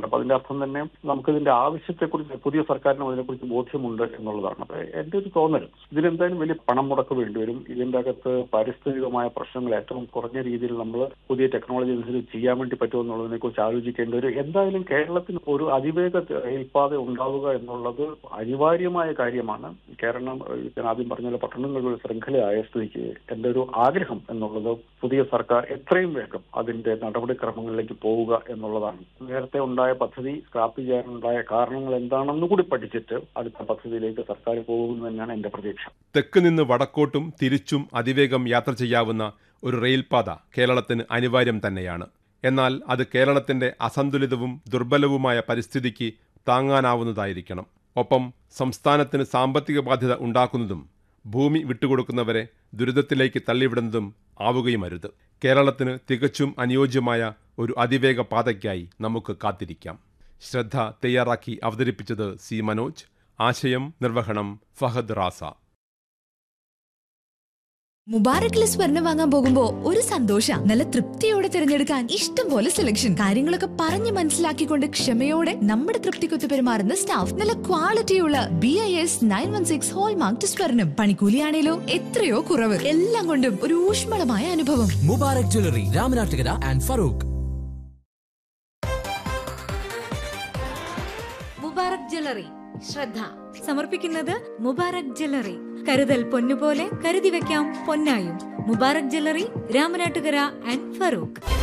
അപ്പൊ അതിന്റെ അർത്ഥം തന്നെ നമുക്ക് ഇതിന്റെ ആവശ്യത്തെക്കുറിച്ച് പുതിയ സർക്കാരിനും അതിനെക്കുറിച്ച് ബോധ്യമുണ്ട് എന്നുള്ളതാണ് അപ്പൊ എന്റെ ഒരു തോന്നൽ ഇതിലെന്തായാലും വലിയ പണം മുടക്ക് വേണ്ടിവരും ഇതിന്റെ അകത്ത് പാരിസ്ഥിതികമായ പ്രശ്നങ്ങൾ ഏറ്റവും കുറഞ്ഞ രീതിയിൽ നമ്മൾ പുതിയ ടെക്നോളജി അനുസരിച്ച് ചെയ്യാൻ വേണ്ടി പറ്റുമെന്നുള്ളതിനെ കുറിച്ച് ആലോചിക്കേണ്ടി വരും എന്തായാലും കേരളത്തിന് ഒരു അതിവേഗ റെയിൽപാത ഉണ്ടാവുക എന്നുള്ളത് അനിവാര്യമായ കാര്യമാണ് കാരണം ഏഹ്, ഞാൻ ആദ്യം പറഞ്ഞ പോലെ പട്ടണങ്ങളുടെ ഒരു ശൃംഖലയായ സ്ഥിതിക്ക് എന്റെ ഒരു ആഗ്രഹം എന്നുള്ളത് പുതിയ സർക്കാർ എത്രയും വേഗം അതിന്റെ നടപടിക്രമങ്ങളിലേക്ക് പോവുക എന്നുള്ളതാണ് നേരത്തെ ഉണ്ടായ പദ്ധതി സ്ക്രാപ്പ് ചെയ്യാനുണ്ടായ കാരണങ്ങൾ എന്താണെന്ന് കൂടി പഠിച്ചിട്ട് അടുത്ത പദ്ധതിയിലേക്ക് സർക്കാർ പോകുമെന്ന് തന്നെയാണ് എന്റെ പ്രതീക്ഷ തെക്ക് നിന്ന് വടക്കോട്ടും തിരിച്ചും അതിവേഗം യാത്ര ചെയ്യാവുന്ന ഒരു റെയിൽപാത കേരളത്തിന് അനിവാര്യം തന്നെയാണ് എന്നാൽ അത് കേരളത്തിന്റെ അസന്തുലിതവും ദുർബലവുമായ പരിസ്ഥിതിക്ക് താങ്ങാനാവുന്നതായിരിക്കണം ഒപ്പം സംസ്ഥാനത്തിന് സാമ്പത്തിക ബാധ്യത ഉണ്ടാക്കുന്നതും ഭൂമി വിട്ടുകൊടുക്കുന്നവരെ ദുരിതത്തിലേക്ക് തള്ളിവിടുന്നതും ആവുകയുമരുത് കേരളത്തിന് തികച്ചും അനുയോജ്യമായ ഒരു അതിവേഗ പാതയ്ക്കായി നമുക്ക് കാത്തിരിക്കാം ശ്രദ്ധ തയ്യാറാക്കി അവതരിപ്പിച്ചത് സി മനോജ് ആശയം നിർവഹണം ഫഹദ് റാസ മുബാറക്കിലെ സ്വർണം വാങ്ങാൻ പോകുമ്പോ ഒരു സന്തോഷ നല്ല തൃപ്തിയോടെ തിരഞ്ഞെടുക്കാൻ ഇഷ്ടം പോലെ സെലക്ഷൻ കാര്യങ്ങളൊക്കെ പറഞ്ഞു മനസ്സിലാക്കിക്കൊണ്ട് ക്ഷമയോടെ നമ്മുടെ തൃപ്തിക്കൊത്ത് പെരുമാറുന്ന സ്റ്റാഫ് നല്ല ക്വാളിറ്റിയുള്ള B I S nine one six hallmark സ്വർണം പണിക്കൂലിയാണേലോ എത്രയോ കുറവ് എല്ലാം കൊണ്ടും ഒരു ഊഷ്മളമായ അനുഭവം Mubarak jewellery Ramanattukara and Feroke Mubarak jewellery ശ്രദ്ധ സമർപ്പിക്കുന്നത് മുബാറക് ജ്വല്ലറി കരുതൽ പൊന്നുപോലെ കരുതി വെക്കാം പൊന്നായും മുബാറക് ജ്വല്ലറി രാമനാട്ടുകര ആൻഡ് ഫറൂഖ്